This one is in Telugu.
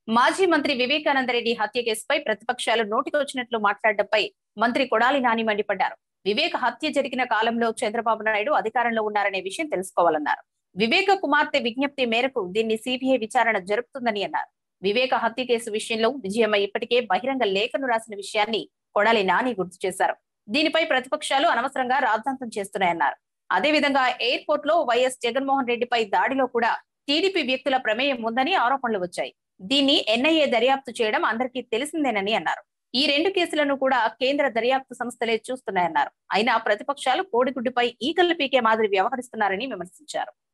మాజీ మంత్రి వివేకానందరెడ్డి హత్య కేసుపై ప్రతిపక్షాలు నోటికొచ్చినట్లు మాట్లాడడంపై మంత్రి కొడాలి నాని మండిపడ్డారు వివేక హత్య జరిగిన కాలంలో చంద్రబాబు నాయుడు అధికారంలో ఉన్నారనే విషయం తెలుసుకోవాలన్నారు వివేక కుమార్తె విజ్ఞప్తి మేరకు దీన్ని సిబిఐ విచారణ జరుపుతుందని అన్నారు వివేక హత్య కేసు విషయంలో విజయమ్మ ఇప్పటికే బహిరంగ లేఖను రాసిన విషయాన్ని కొడాలి నాని గుర్తు చేశారు దీనిపై ప్రతిపక్షాలు అనవసరంగా రాద్ధాంతం చేస్తున్నాయన్నారు అదేవిధంగా ఎయిర్పోర్ట్ లో వైఎస్ జగన్మోహన్ రెడ్డిపై దాడిలో కూడా టీడీపీ వ్యక్తుల ప్రమేయం ఉందని ఆరోపణలు వచ్చాయి దీన్ని ఎన్ఐఏ దర్యాప్తు చేయడం అందరికీ తెలిసిందేనని అన్నారు ఈ రెండు కేసులను కూడా కేంద్ర దర్యాప్తు సంస్థలే చూస్తున్నాయన్నారు అయినా ప్రతిపక్షాలు కోడిగుడ్డుపై ఈకలు పీకే మాదిరి వ్యవహరిస్తున్నారని విమర్శించారు